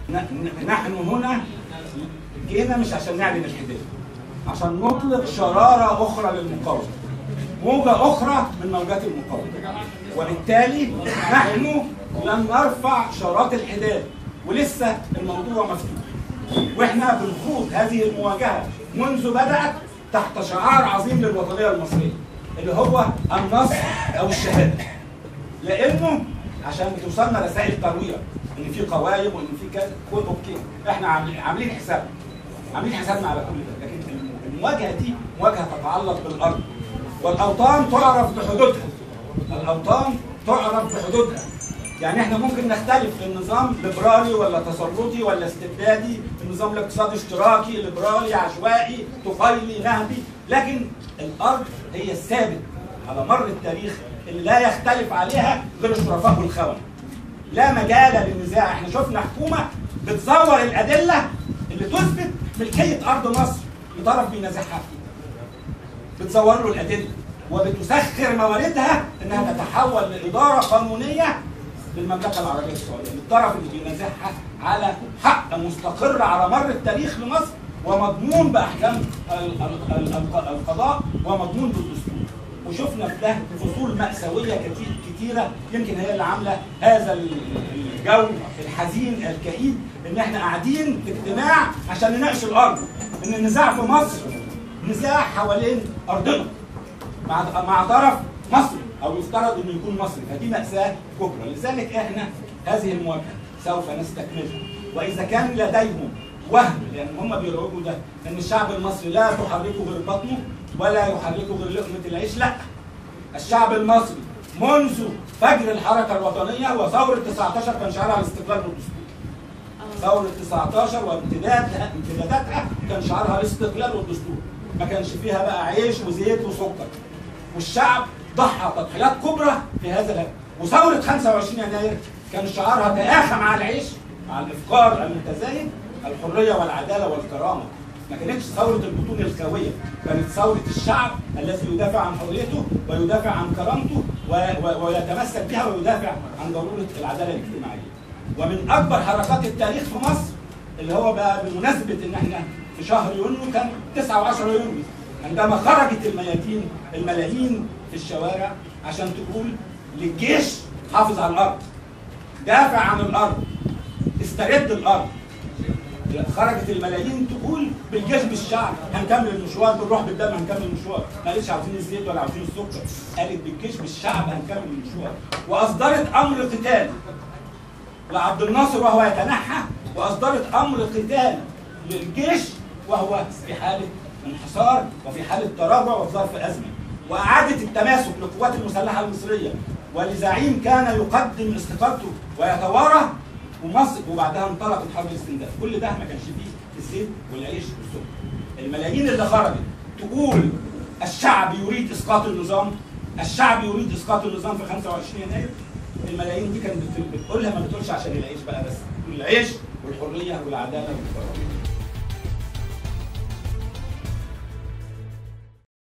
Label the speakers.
Speaker 1: نحن هنا جينا مش عشان نعلن الحداد عشان نطلق شرارة أخرى للمقاومة موجة أخرى من موجات المقاومة وبالتالي نحن لن نرفع شارات الحداد ولسه الموضوع مفتوح واحنا بنخوض هذه المواجهة منذ بدأت تحت شعار عظيم للوطنية المصرية اللي هو النصر أو الشهادة لأنه عشان بتوصلنا رسائل ترويع ان في قوايم وان في كذا اوكي احنا عاملين حساب عاملين حسابنا على كل ده لكن المواجهه دي مواجهه تتعلق بالارض والاوطان تعرف بحدودها الاوطان تعرف بحدودها يعني احنا ممكن نختلف في النظام ليبرالي ولا تسلطي ولا استبدادي النظام الاقتصادي اشتراكي ليبرالي عشوائي طفيلي نهبي لكن الارض هي الثابت على مر التاريخ اللي لا يختلف عليها غير الشرفاء والخونه لا مجال للنزاع احنا شفنا حكومه بتزور الادله اللي تثبت ملكيه ارض مصر لطرف بينازعها بتزور له الادله وبتسخر مواردها انها تتحول لاداره قانونيه للمملكه العربيه السعوديه للطرف اللي بينازعها على حق مستقر على مر التاريخ لمصر ومضمون باحكام القضاء ومضمون بالدستور وشفنا في ده فصول مأساوية كتير كتيرة يمكن هي اللي عاملة هذا الجو الحزين الكئيب ان احنا قاعدين في اجتماع عشان نناقش الارض ان النزاع في مصر نزاع حوالين ارضنا مع مع طرف مصري او يفترض انه يكون مصري فدي مأساة كبرى لذلك احنا هذه المواجهة سوف نستكملها واذا كان لديهم وهم لان هم بيروجوا ده ان الشعب المصري لا تحركه غير بطنه ولا يحركه غير لقمه العيش لا الشعب المصري منذ فجر الحركه الوطنيه وثوره 19 كان شعارها الاستقلال والدستور ثوره 19 وامتدادها امتداداتها كان شعارها الاستقلال والدستور ما كانش فيها بقى عيش وزيت وسكر والشعب ضحى تضحيات كبرى في هذا الهدف وثوره 25 يناير كان شعارها تآخى مع العيش مع الافكار المتزايد الحريه والعداله والكرامه ما كانتش ثوره البطون الخاويه كانت ثوره الشعب الذي يدافع عن حريته ويدافع عن كرامته ويتمسك بها ويدافع عن ضروره العداله الاجتماعيه ومن اكبر حركات التاريخ في مصر اللي هو بقى بمناسبه ان احنا في شهر يونيو كان 9 و10 يونيو عندما خرجت الميادين الملايين في الشوارع عشان تقول للجيش حافظ على الارض دافع عن الارض استرد الارض خرجت الملايين تقول بالجيش بالشعب هنكمل المشوار بالروح بالدم هنكمل المشوار ما قالتش عاوزين الزيت ولا عاوزين السكر قالت بالجيش بالشعب هنكمل المشوار واصدرت امر قتال لعبد الناصر وهو يتنحى واصدرت امر قتال للجيش وهو في حاله انحصار وفي حاله تراجع وفي ظرف ازمه واعاده التماسك للقوات المسلحه المصريه ولزعيم كان يقدم استقالته ويتوارى ومصر وبعدها انطلقت حرب الاستنزاف كل ده ما كانش فيه الزيت والعيش والسكر الملايين اللي خرجت تقول الشعب يريد اسقاط النظام الشعب يريد اسقاط النظام في 25 يناير الملايين دي كانت بتقولها ما بتقولش عشان العيش بقى بس العيش والحريه والعداله والكرامه